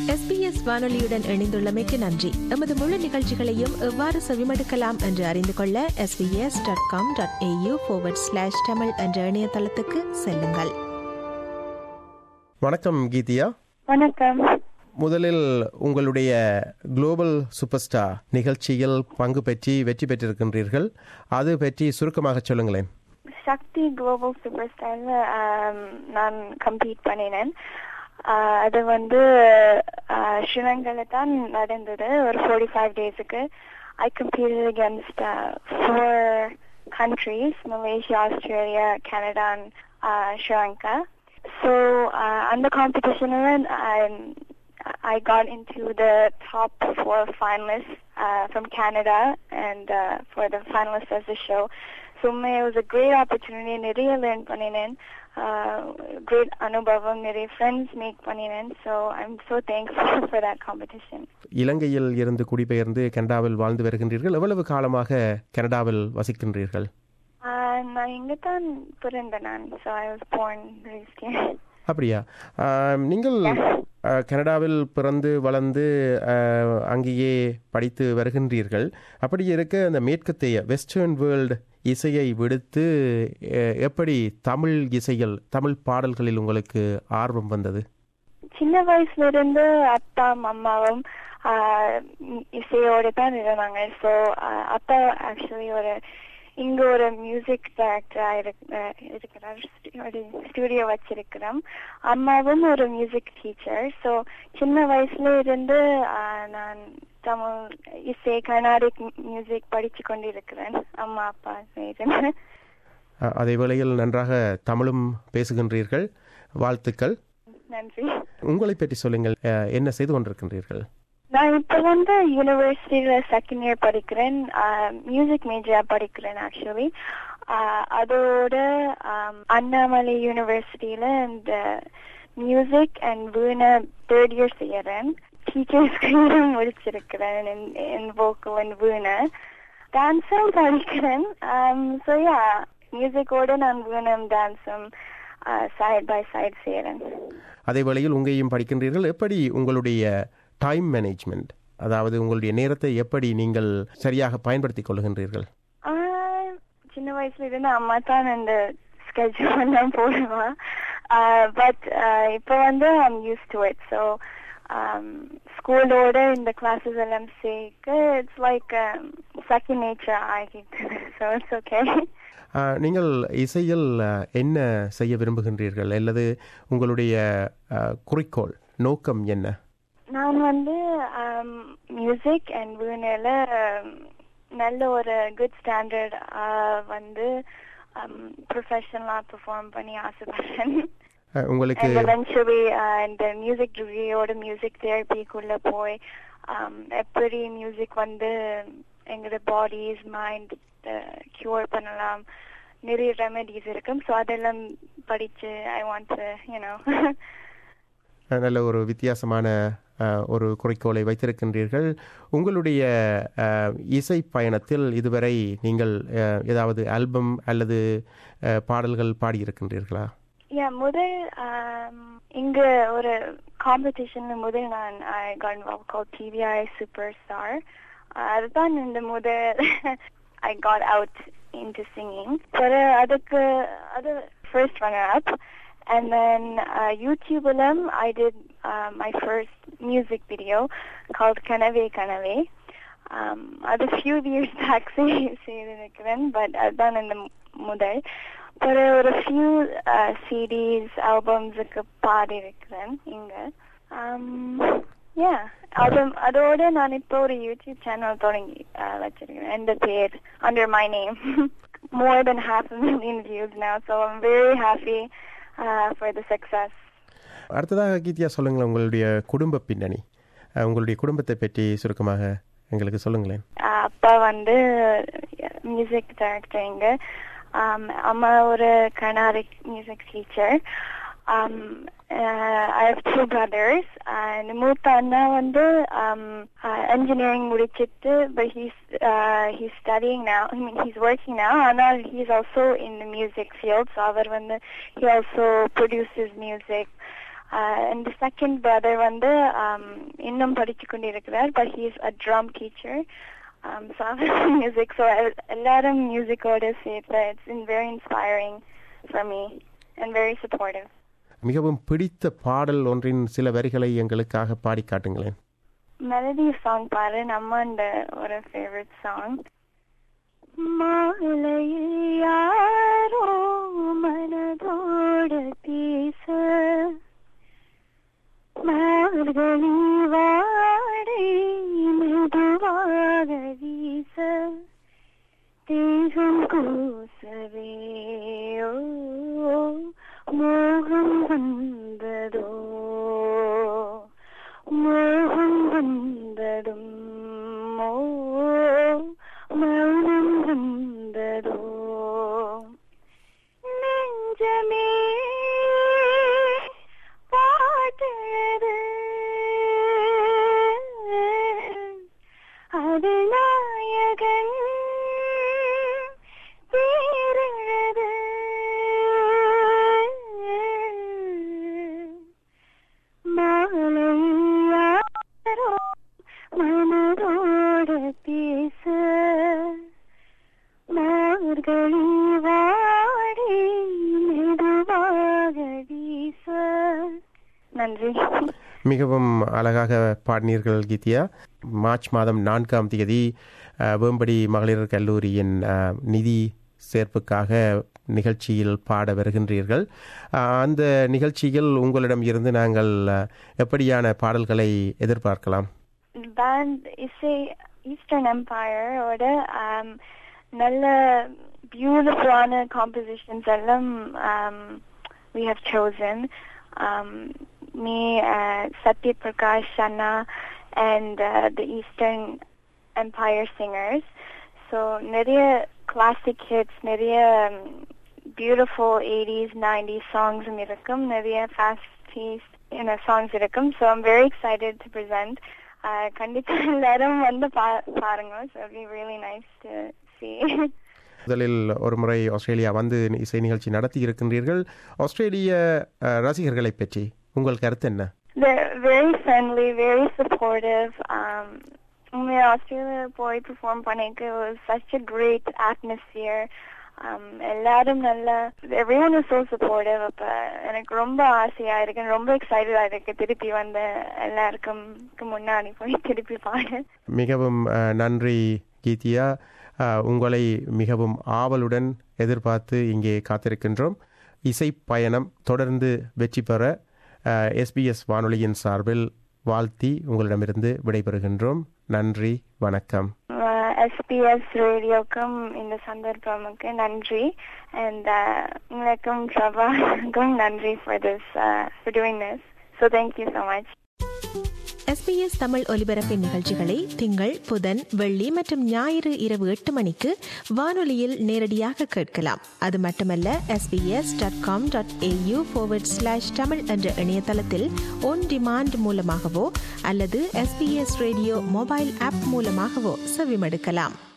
SBS வானொலியுடன் இணைந்துள்ளமைக்கு நன்றி எமது முழு நிகழ்ச்சிகளையும் எவ்வாறு செவிமடுக்கலாம் என்று அறிந்து கொள்ள SBS dot com dot AU slash Tamil என்ற இணையதளத்துக்கு செல்லுங்கள் வணக்கம் கீதியா வணக்கம் முதலில் உங்களுடைய குளோபல் சூப்பர் ஸ்டார் நிகழ்ச்சியில் பங்கு பெற்றி வெற்றி பெற்றிருக்கின்றீர்கள் அது பற்றி சுருக்கமாக சொல்லுங்களேன் சக்தி குளோபல் சூப்பர் ஸ்டார்ல நான் கம்ப்ளீட் பண்ணினேன் ஆஹ் அது வந்து ஸ்ரீலங்கால தான் நடந்தது ஒரு ஃபோர்ட்டி ஃபைவ் டேஸுக்கு I completed against four countries Malaysia Australia Canada Sri Lanka so அந்த காம்படிஷனில் I got into the top four finalists uh, from Canada and uh, for the finalists of the show. So it was a great opportunity. நிறைய learn பண்ணினேன் uh, great அனுபவம் நிறைய friends make பண்ணினேன் so I'm so thankful for that competition. இலங்கையில் இருந்து குடிபெயர்ந்து கனடாவில் வாழ்ந்து வருகின்றீர்கள் எவ்வளவு காலமாக கனடாவில் வசிக்கின்றீர்கள் Uh, நான் இங்க தான் பிறந்தேன் நான் so I was born raised here. அப்படியா ஆம், நீங்கள் ஆ, கனடாவில் பிறந்து வளர்ந்து ஆ, அங்கேயே படித்து வருகின்றீர்கள் அப்படி இருக்க அந்த மேற்கத்தைய வெஸ்டர்ன் வேர்ல்டு இசையை விடுத்து எ, எப்படி தமிழ் இசையில் தமிழ் பாடல்களில் உங்களுக்கு ஆர்வம் வந்தது சின்ன வயசுல இருந்து அப்பா அம்மாவும் ஆஹ் இசையோட தான் இருந்தாங்க ஸோ அப்பா ஆக்சுவலி ஒரு இங்க ஒரு மியூசிக் டைரக்டரா இருக்கிறார் ஒரு ஸ்டுடியோ வச்சிருக்கிறோம் அம்மாவும் ஒரு மியூசிக் டீச்சர் ஸோ சின்ன வயசுல இருந்து ஆஹ் நான் தமிழ் இசை கர்நாடிக் மியூசிக் படிச்சு கொண்டிருக்கிறேன் அம்மா அப்பா இருந்து ஆ, அதே வேளையில் நன்றாக தமிழும் பேசுகின்றீர்கள் வாழ்த்துக்கள் நன்றி உங்களை பற்றி சொல்லுங்கள் ஆ, என்ன செய்து கொண்டிருக்கின்றீர்கள் நான் இப்ப வந்து யூனிவர்சிட்டியில செகண்ட் இயர் படிக்கிறேன் மியூசிக் மேஜரா படிக்கிறேன் ஆக்சுவலி அதோட ஆம், அண்ணாமலை யூனிவர்சிட்டியில இந்த music and veena third year செய்யறேன் டீச்சர்ஸ்க்கு முடிச்சிருக்கிறேன் என் வோக்கல் அண்ட் வீணை டான்ஸும் படிக்கிறேன் ஸோ யா மியூசிக்கோட நான் வீணும் டான்ஸும் சைட் பை சைட் செய்யறேன் அதே வேளையில் உங்களையும் படிக்கின்றீர்கள் எப்படி உங்களுடைய டைம் மேனேஜ்மெண்ட் அதாவது உங்களுடைய நேரத்தை எப்படி நீங்கள் சரியாக பயன்படுத்திக் கொள்கின்றீர்கள் ஆஹ் சின்ன வயசுல இருந்து அம்மா தான் இந்த ஸ்கெட்யூல் எல்லாம் போடுவா பட் இப்போ வந்து I'm use to it so ஸ்கூலோட இந்த கிளாஸஸ் எல்லாம் சேர்க்க இட்ஸ் லைக் செகண்ட் நேச்சர் ஆகிட்டு ஸோ இட்ஸ் ஓகே ஆ, நீங்கள் இசையில் ஆ, என்ன செய்ய விரும்புகின்றீர்கள் அல்லது உங்களுடைய ஆ, குறிக்கோள் நோக்கம் என்ன நான் வந்து மியூசிக் அண்ட் வீணையில நல்ல ஒரு குட் ஸ்டாண்டர்ட் வந்து ப்ரொஃபஷனலா பெர்ஃபார்ம் பண்ணி ஆசைப்படுறேன் ஆ, உங்களுக்கு and eventually uh, இந்த மியூசிக் டிகிரியோட மியூசிக் தெரப்பிக்குள்ள போய் um, எப்படி மியூசிக் வந்து எங்களோட பாடிஸ் மைண்ட் கியூர் பண்ணலாம் நிறைய ரெமெடிஸ் இருக்கும் ஸோ அதெல்லாம் படிச்சு ஐ வாண்ட் யூனோ ஆ, நல்ல ஒரு வித்தியாசமான ஆ, ஒரு குறிக்கோளை வைத்திருக்கின்றீர்கள் உங்களுடைய ஆ, இசை பயணத்தில் இதுவரை நீங்கள் ஆ, ஏதாவது ஆல்பம் அல்லது ஆ, பாடல்கள் பாடியிருக்கின்றீர்களா யா முதல் um, இங்க ஒரு காம்படிஷன்ல முதல் நான் I got involve called TVI super star அதுதான் இந்த முதல் I got out into singing பிறகு அதுக்கு அது first runner up and then uh, YouTubeலம் I did uh, my first music video called Kanave Kanave um, அது few years back செய்து- செய்திருக்கிறேன் பட் அதுதான் இந்த முதல் பிறகு ஒரு ஃபியூ சிடிஸ் ஆல்பம்ஸுக்கு பாடி இருக்கிறேன் இங்க யா அது அதோட நான் இப்போ ஒரு யூடியூப் சேனல் தொடங்கி uh, வச்சிருக்கிறேன் இந்த பேர் under my name more than half a million views now so I'm very happy uh, for the success அடுத்ததாக கீதியா சொல்லுங்களேன் உங்களுடைய குடும்ப பின்னணி ஆ, உங்களுடைய குடும்பத்தை பற்றி சுருக்கமாக எங்களுக்கு சொல்லுங்களேன் ஆஹ் அப்பா வந்து மியூசிக் டைரக்டர் இங்க ஆம், அம்மா ஒரு Carnatic music teacher I have two brothers இந்த மூத்த அண்ணா வந்து இன்ஜினியரிங் முடிச்சிட்டு but he's he's studying now I mean he's working now ஆனால் he's also in the music field so அவர் வந்து he also produces music Uh, and the second brother வந்து um, இன்னும் படிச்சு கொண்டிருக்கிறார் but he is a drum teacher um, so I was music so எல்- எல்லாரும் மியூசிக்கோட சேர்த்து it's been very inspiring for me and very supportive மிகவும் பிடித்த பாடல் ஒன்றின் சில வரிகளை எங்களுக்காக பாடி காட்டுங்களேன் மெலடி சாங் பாரு நம்ம அந்த ஒரு ஃபேவரட் சாங் மாலையில் யாரோ மனதோட பேச மார்கழி வாடை மெதுவாக வீச தேகம் கூசவே ஓ, மோகம் வந்ததோ மோகம் வந்ததும் ஓ, மௌனம் வந்ததோ நெஞ்சமே பாட்டது அது நாயகன் பேரழது மாலையாரோ மனதோட பேச மார்கழி வாடி மெதுவாக வீச நன்றி மிகவும் அழகாக பாடினீர்கள் கீதியா மார்ச் மாதம் நான்காம் தேதி அஹ், வேம்படி மகளிர் கல்லூரியின் அஹ், நிதி சேர்ப்புக்காக நிகழ்ச்சியில் பாட வருகின்றீர்கள் அஹ், அந்த நிகழ்ச்சியில் உங்களிடம் இருந்து நாங்கள் அஹ், எப்படியான பாடல்களை எதிர்பார்க்கலாம் பேண்ட் இசை ஈஸ்டர்ன் எம்பையர் ஓட um, நல்ல பியூட்டிஃபுல்லான காம்போசிஷன்ஸ் எல்லாம் um, we have chosen um, me uh, Satya Prakash Shanna and uh, the Eastern Empire singers so நிறைய classic hits நிறைய um, beautiful 80s 90s songs இருக்கும் நிறைய fast paced you know songs இருக்கும் so I'm very excited to present uh, கண்டிப்பா எல்லாரும் வந்து பா- பாருங்க so it'll be really nice to see முதலில் ஒரு முறை ஆஸ்திரேலியா வந்து இசை நிகழ்ச்சி நடத்தி இருக்கின்றீர்கள் ஆஸ்திரேலிய அஹ், ரசிகர்களை பற்றி உங்கள் கருத்து என்ன They're very friendly, very supportive. Um, உண்மையா ஆஸ்திரேலியா போய் பெர்ஃபார்ம் பண்ணிக்கு was such a great atmosphere. Um, எல்லாரும் நல்ல everyone is so supportive. அப்ப எனக்கு ரொம்ப ஆசையா இருக்கு ரொம்ப எக்ஸைட்டடா இருக்கு திருப்பி வந்து எல்லாருக்கும் முன்னாடி போய் திருப்பி பாட மிகவும் அஹ், நன்றி கீதியா அஹ், உங்களை மிகவும் ஆவலுடன் எதிர்பார்த்து இங்கே காத்திருக்கின்றோம் இசை பயணம் தொடர்ந்து வெற்றி பெற எஸ்பிஎஸ் வானொலியின் சார்பில் வாழ்த்தி உங்களிடமிருந்து விடைபெறுகின்றோம் நன்றி வணக்கம் எஸ்பிஎஸ் ரேடியோக்கும் இந்த சந்தர்ப்பமுக்கு நன்றி அண்ட் உங்களுக்கும் பிரபாக்கும் நன்றி for this for doing this so thank you so much SBS Tamil ஒலிபரப்பின் நிகழ்ச்சிகளை திங்கள் புதன் வெள்ளி மற்றும் ஞாயிறு இரவு எட்டு மணிக்கு வானொலியில் நேரடியாக கேட்கலாம் அது மட்டுமல்ல SBS dot com dot AU slash Tamil என்ற இணையதளத்தில் ஒன் டிமாண்ட் மூலமாகவோ அல்லது எஸ்பிஎஸ் ரேடியோ மொபைல் ஆப் மூலமாகவோ செவிமடுக்கலாம்